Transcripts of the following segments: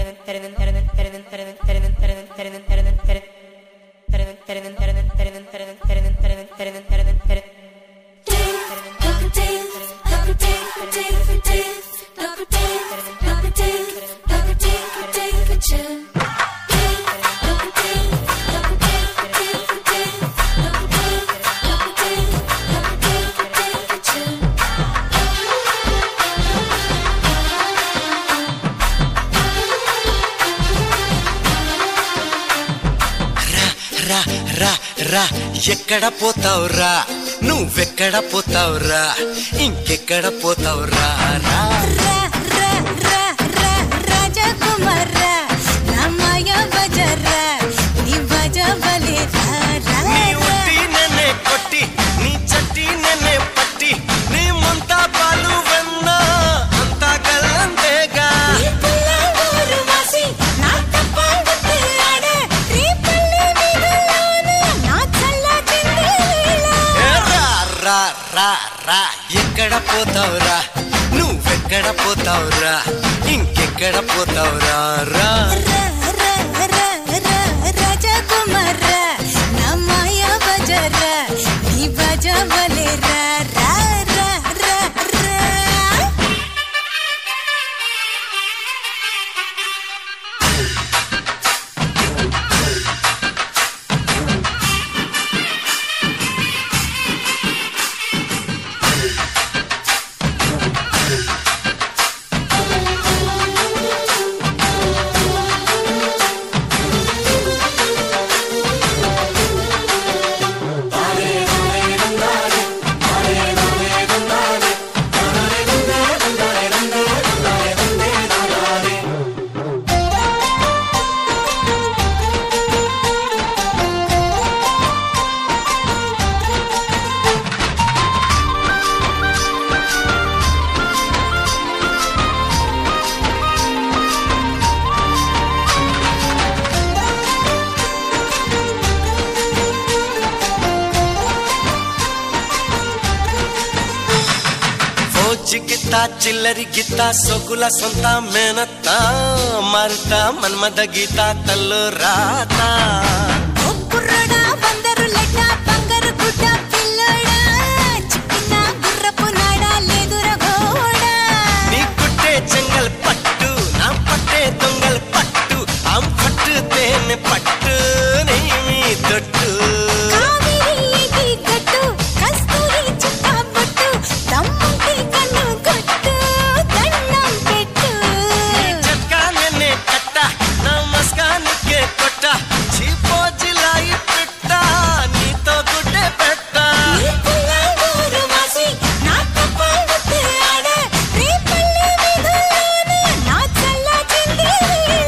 రా రా రా ఎక్కడ పోతావురా నువ్వెక్కడ పోతావురా ఇంకెక్కడ పోతావురా రా రా రా రా రా రాజకుమార నా మాయా బజారా నీ బజావలే రా రా నీ ఉట్టి నన్నే కొట్టి నీ చట్టి నన్నే పట్టి నీ ముంతా పాలు వెన్న అంతా కల్లంతేగా ఈ పిల్లవాడు మాసి నా తప్పాడుతూ ఆడే ఈ పల్లె వీధుల్లోన నా చల్లటింది వేళ. ఏ రా రా రా రా ఎక్కడ పోతావురా నువ్వెక్కడ పోతావురా ఇంకెక్కడ పోతావురా రా రా రా రా రా రాజకుమార నా మాయా బజారా నీ బజావలే రా రా రా రా రా ఫోజి గిత్త చిల్లరి గిత్త సొగుల సొంత మేనత్త మరుత మన్మద గీత తల్లు రాత ఒప్పురడా బందరు లెక్క బంగారు గుడ్డ పిల్లడా చిక్కిన గుర్రపు నాడా లేదుర గోడా నీ కుట్టే చెంగల్ పట్టు నా పట్టే దొంగల్ పట్టు ఆం పట్టు తేనె పట్టు నీ మీ తొట్టు కావేరి ఏటి గట్టు కస్తూరి చుక్క బొట్టు దమ్ముంటి కన్ను కొట్టు దండం పెట్టు చట్కా నిన్నే కట్ట నమస్కానికే కొట్ట చీపో జిలాయి పెట్ట నీతో గుడ్డే పెట్ట ఈ పిల్లవాడు మాసి నా తప్పాడుతూ ఆడే నీ పల్లె వీధుల్లోన నా చల్లటింది వేళ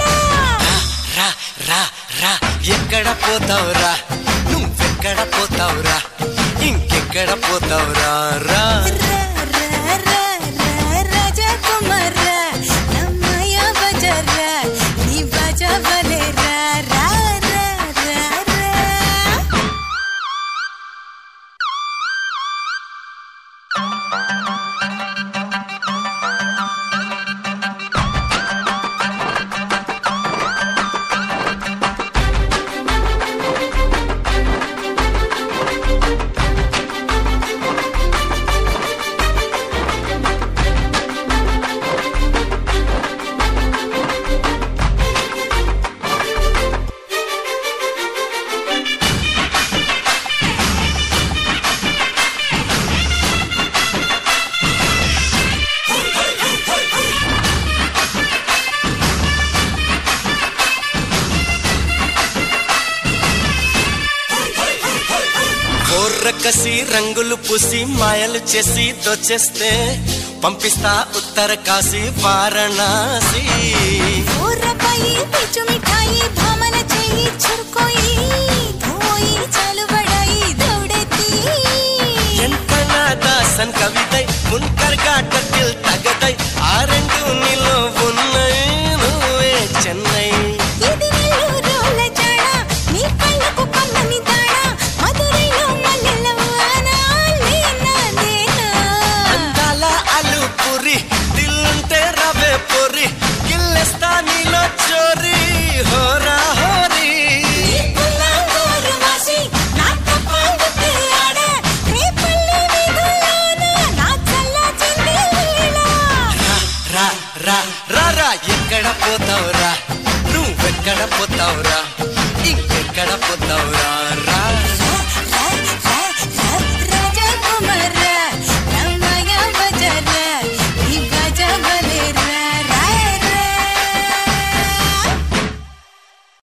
రా రా రా ఎక్కడ పోతావురా నువ్వెక్కడ పోతావురా ఇంకెక్కడ పోతావురా రా రా రా రా రా రాజకుమార నా మాయా బజారా నీ బజావలే రా రా రా రా రా కోర్రకసి రంగులు పూసి మాయలు చేసి దోచేస్తే పంపిస్తా ఉత్తర కాశీ వారణాసి ఊర్రపై పిచ్చు మిఠాయి భామన చెయ్యి చురుకోయి ధోయి చలుబడాయి దౌడెత్తి ఎంత నాదాసన్ కవిதை முன்கர் காட்டத்தில் தகதை